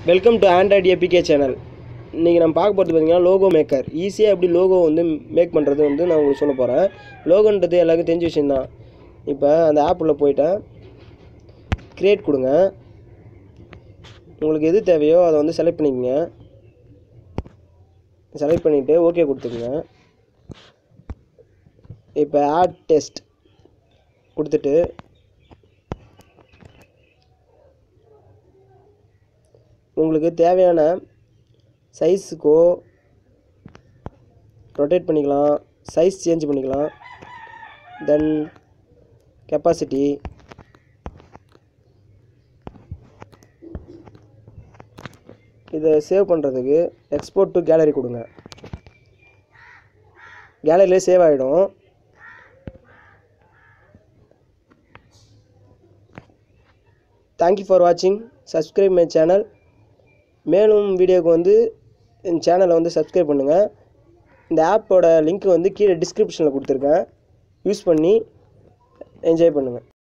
welcome to android APK channel இன்றைக்கி நம்ம பார்க்க போகிறது பார்த்தீங்கன்னா லோகோ மேக்கர் ஈஸியாக எப்படி லோகோ வந்து மேக் பண்ணுறது வந்து நான் உங்களுக்கு சொல்ல போகிறேன் லோகோன்றது எல்லாருக்கும் தெரிஞ்ச விஷயந்தான் இப்போ அந்த ஆப்பில் போயிட்டேன் க்ரியேட் கொடுங்க உங்களுக்கு எது தேவையோ அதை வந்து செலக்ட் பண்ணிக்கங்க செலக்ட் பண்ணிவிட்டு ஓகே கொடுத்துக்குங்க இப்போ ஆட் டெஸ்ட் கொடுத்துட்டு உங்களுக்கு தேவையான சைஸுக்கோ ரொட்டேட் பண்ணிக்கலாம் சைஸ் சேஞ்ச் பண்ணிக்கலாம் தென் கெப்பாசிட்டி இதை சேவ் பண்ணுறதுக்கு எக்ஸ்போர்ட் டு கேலரி கொடுங்க கேலரியிலே சேவ் ஆகிடும் தேங்க்யூ ஃபார் வாட்சிங் சப்ஸ்கிரைப் மை சேனல் மேலும் வீடியோக்கு வந்து என் சேனலை வந்து சப்ஸ்கிரைப் பண்ணுங்கள் இந்த ஆப்போட லிங்க் வந்து கீழே டிஸ்கிரிப்ஷனில் கொடுத்துருக்கேன் யூஸ் பண்ணி என்ஜாய் பண்ணுங்கள்